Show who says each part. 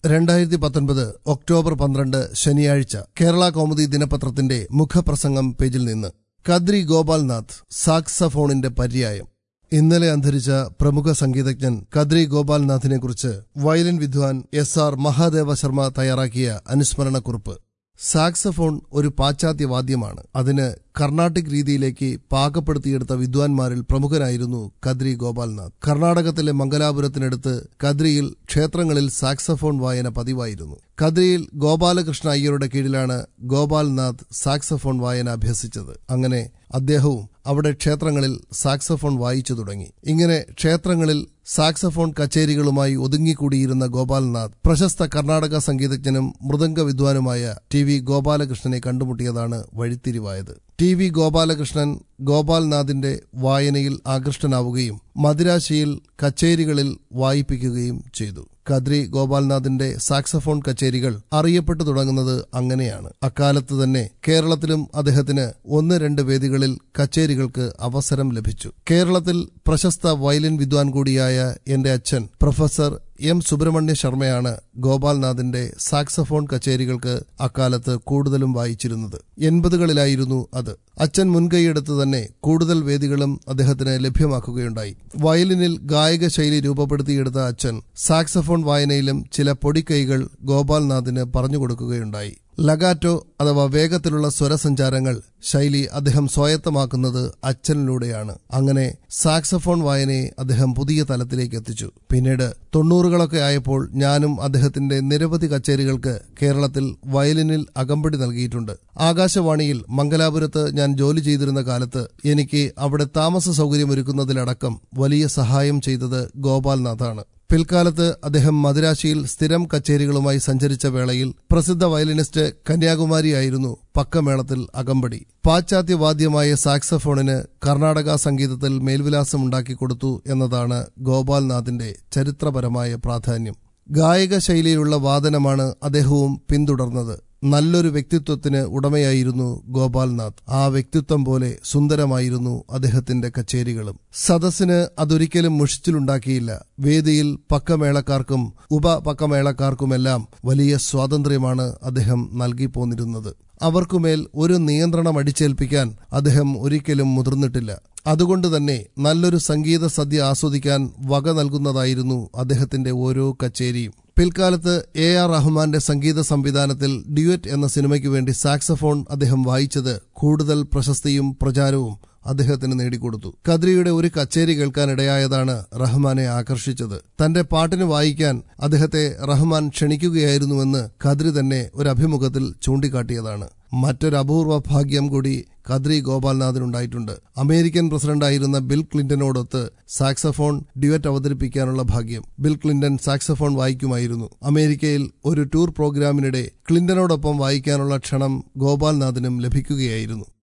Speaker 1: രണ്ടായിരത്തി പത്തൊൻപത് ഒക്ടോബർ പന്ത്രണ്ട് ശനിയാഴ്ച കേരള കൗമുദി ദിനപത്രത്തിന്റെ മുഖപ്രസംഗം പേജിൽ നിന്ന് കദ്രി ഗോപാൽനാഥ് സാക്സഫോണിന്റെ പര്യായം ഇന്നലെ അന്തരിച്ച പ്രമുഖ സംഗീതജ്ഞൻ കദ്രി ഗോപാൽനാഥിനെക്കുറിച്ച് വയലിൻ വിദ്വാൻ എസ് ആർ മഹാദേവ ശർമ്മ തയ്യാറാക്കിയ അനുസ്മരണക്കുറിപ്പ് സാക്സഫോൺ ഒരു പാശ്ചാത്യ വാദ്യമാണ് അതിന് കർണാട്ടിക് രീതിയിലേക്ക് പാകപ്പെടുത്തിയെടുത്ത വിദ്വാൻമാരിൽ പ്രമുഖനായിരുന്നു കദ്രി ഗോപാൽനാഥ് കർണാടകത്തിലെ മംഗലാപുരത്തിനടുത്ത് കദ്രിയിൽ ക്ഷേത്രങ്ങളിൽ സാക്സഫോൺ വായന പതിവായിരുന്നു കദ്രിയിൽ ഗോപാലകൃഷ്ണ അയ്യരുടെ കീഴിലാണ് ഗോപാൽനാഥ് സാക്സഫോൺ വായന അഭ്യസിച്ചത് അങ്ങനെ അദ്ദേഹവും അവിടെ ക്ഷേത്രങ്ങളിൽ സാക്സഫോൺ വായിച്ചു തുടങ്ങി ഇങ്ങനെ ക്ഷേത്രങ്ങളിൽ സാക്സഫോൺ കച്ചേരികളുമായി ഒതുങ്ങിക്കൂടിയിരുന്ന ഗോപാൽനാഥ് പ്രശസ്ത കർണാടക സംഗീതജ്ഞനും മൃദംഗ വിദ്വാനുമായ ടി വി ഗോപാലകൃഷ്ണനെ കണ്ടുമുട്ടിയതാണ് വഴിത്തിരിവായത് ടി വി ഗോപാലകൃഷ്ണൻ ഗോപാൽനാഥിന്റെ വായനയിൽ ആകൃഷ്ടനാവുകയും മദിരാശിയിൽ കച്ചേരികളിൽ വായിപ്പിക്കുകയും ചെയ്തു കദ്രി ഗോപാൽനാഥിന്റെ സാക്സഫോൺ കച്ചേരികൾ അറിയപ്പെട്ടു തുടങ്ങുന്നത് അങ്ങനെയാണ് അക്കാലത്ത് തന്നെ കേരളത്തിലും അദ്ദേഹത്തിന് ഒന്ന് രണ്ട് വേദികളിൽ കച്ചേരികൾക്ക് അവസരം ലഭിച്ചു കേരളത്തിൽ പ്രശസ്ത വയലിൻ വിദ്വാൻ കൂടിയായ എന്റെ അച്ഛൻ പ്രൊഫസർ എം സുബ്രഹ്മണ്യ ശർമ്മയാണ് ഗോപാൽനാഥിന്റെ സാക്സഫോൺ കച്ചേരികൾക്ക് അക്കാലത്ത് കൂടുതലും വായിച്ചിരുന്നത് എൺപതുകളിലായിരുന്നു അത് അച്ഛൻ മുൻകൈയെടുത്ത് തന്നെ കൂടുതൽ വേദികളും അദ്ദേഹത്തിന് ലഭ്യമാക്കുകയുണ്ടായി വയലിനിൽ ഗായക ശൈലി രൂപപ്പെടുത്തിയെടുത്ത അച്ഛൻ സാക്സഫോൺ വായനയിലും ചില പൊടിക്കൈകൾ ഗോപാൽനാഥിന് പറഞ്ഞുകൊടുക്കുകയുണ്ടായി ലഗാറ്റോ അഥവാ വേഗത്തിലുള്ള സ്വരസഞ്ചാരങ്ങൾ ശൈലി അദ്ദേഹം സ്വായത്തമാക്കുന്നത് അച്ഛനിലൂടെയാണ് അങ്ങനെ സാക്സഫോൺ വായനയെ അദ്ദേഹം പുതിയ തലത്തിലേക്ക് എത്തിച്ചു പിന്നീട് തൊണ്ണൂറുകളൊക്കെ ആയപ്പോൾ ഞാനും അദ്ദേഹത്തിന്റെ നിരവധി കച്ചേരികൾക്ക് കേരളത്തിൽ വയലിനിൽ അകമ്പടി നൽകിയിട്ടുണ്ട് ആകാശവാണിയിൽ മംഗലാപുരത്ത് ഞാൻ ജോലി ചെയ്തിരുന്ന കാലത്ത് എനിക്ക് അവിടെ താമസ സൗകര്യമൊരുക്കുന്നതിലടക്കം വലിയ സഹായം ചെയ്തത് ഗോപാൽനാഥാണ് പിൽക്കാലത്ത് അദ്ദേഹം മദിരാശിയിൽ സ്ഥിരം കച്ചേരികളുമായി സഞ്ചരിച്ച വേളയിൽ പ്രസിദ്ധ വയലിനിസ്റ്റ് കന്യാകുമാരിയായിരുന്നു പക്കമേളത്തിൽ അകമ്പടി പാശ്ചാത്യവാദ്യമായ സാക്സഫോണിന് കർണാടക സംഗീതത്തിൽ മേൽവിലാസം ഉണ്ടാക്കിക്കൊടുത്തു എന്നതാണ് ഗോപാൽനാഥിന്റെ ചരിത്രപരമായ പ്രാധാന്യം ഗായക ശൈലിയിലുള്ള വാദനമാണ് അദ്ദേഹവും പിന്തുടർന്നത് നല്ലൊരു വ്യക്തിത്വത്തിന് ഉടമയായിരുന്നു ഗോപാൽനാഥ് ആ വ്യക്തിത്വം പോലെ സുന്ദരമായിരുന്നു അദ്ദേഹത്തിന്റെ കച്ചേരികളും സദസ്സിന് അതൊരിക്കലും മുഷിച്ചിലുണ്ടാക്കിയില്ല വേദിയിൽ പക്കമേളക്കാർക്കും ഉപപക്കമേളക്കാർക്കുമെല്ലാം വലിയ സ്വാതന്ത്ര്യമാണ് അദ്ദേഹം നൽകി പോന്നിരുന്നത് അവർക്കുമേൽ ഒരു നിയന്ത്രണം അടിച്ചേൽപ്പിക്കാൻ അദ്ദേഹം ഒരിക്കലും മുതിർന്നിട്ടില്ല അതുകൊണ്ട് തന്നെ നല്ലൊരു സംഗീത സദ്യ ആസ്വദിക്കാൻ വക നൽകുന്നതായിരുന്നു അദ്ദേഹത്തിന്റെ ഓരോ കച്ചേരിയും പിൽക്കാലത്ത് എ ആർ റഹ്മാന്റെ സംഗീത സംവിധാനത്തിൽ ഡ്യുവറ്റ് എന്ന സിനിമയ്ക്ക് വേണ്ടി സാക്സഫോൺ അദ്ദേഹം വായിച്ചത് കൂടുതൽ പ്രശസ്തിയും പ്രചാരവും അദ്ദേഹത്തിന് നേടിക്കൊടുത്തു കദ്രിയുടെ ഒരു കച്ചേരി കേൾക്കാനിടയായതാണ് റഹ്മാനെ ആകർഷിച്ചത് തന്റെ പാട്ടിന് വായിക്കാൻ അദ്ദേഹത്തെ റഹ്മാൻ ക്ഷണിക്കുകയായിരുന്നുവെന്ന് കദ്രി തന്നെ ഒരു അഭിമുഖത്തിൽ ചൂണ്ടിക്കാട്ടിയതാണ് മറ്റൊരു അപൂർവ ഭാഗ്യം കൂടി കദ്രി ഗോപാൽനാഥിനുണ്ടായിട്ടുണ്ട് അമേരിക്കൻ പ്രസിഡന്റായിരുന്ന ബിൽ ക്ലിന്റനോടൊത്ത് സാക്സഫോൺ ഡ്യുവറ്റ് അവതരിപ്പിക്കാനുള്ള ഭാഗ്യം ബിൽ ക്ലിന്റൺ സാക്സഫോൺ വായിക്കുമായിരുന്നു അമേരിക്കയിൽ ഒരു ടൂർ പ്രോഗ്രാമിനിടെ ക്ലിന്റനോടൊപ്പം വായിക്കാനുള്ള ക്ഷണം ഗോപാൽനാഥിനും ലഭിക്കുകയായിരുന്നു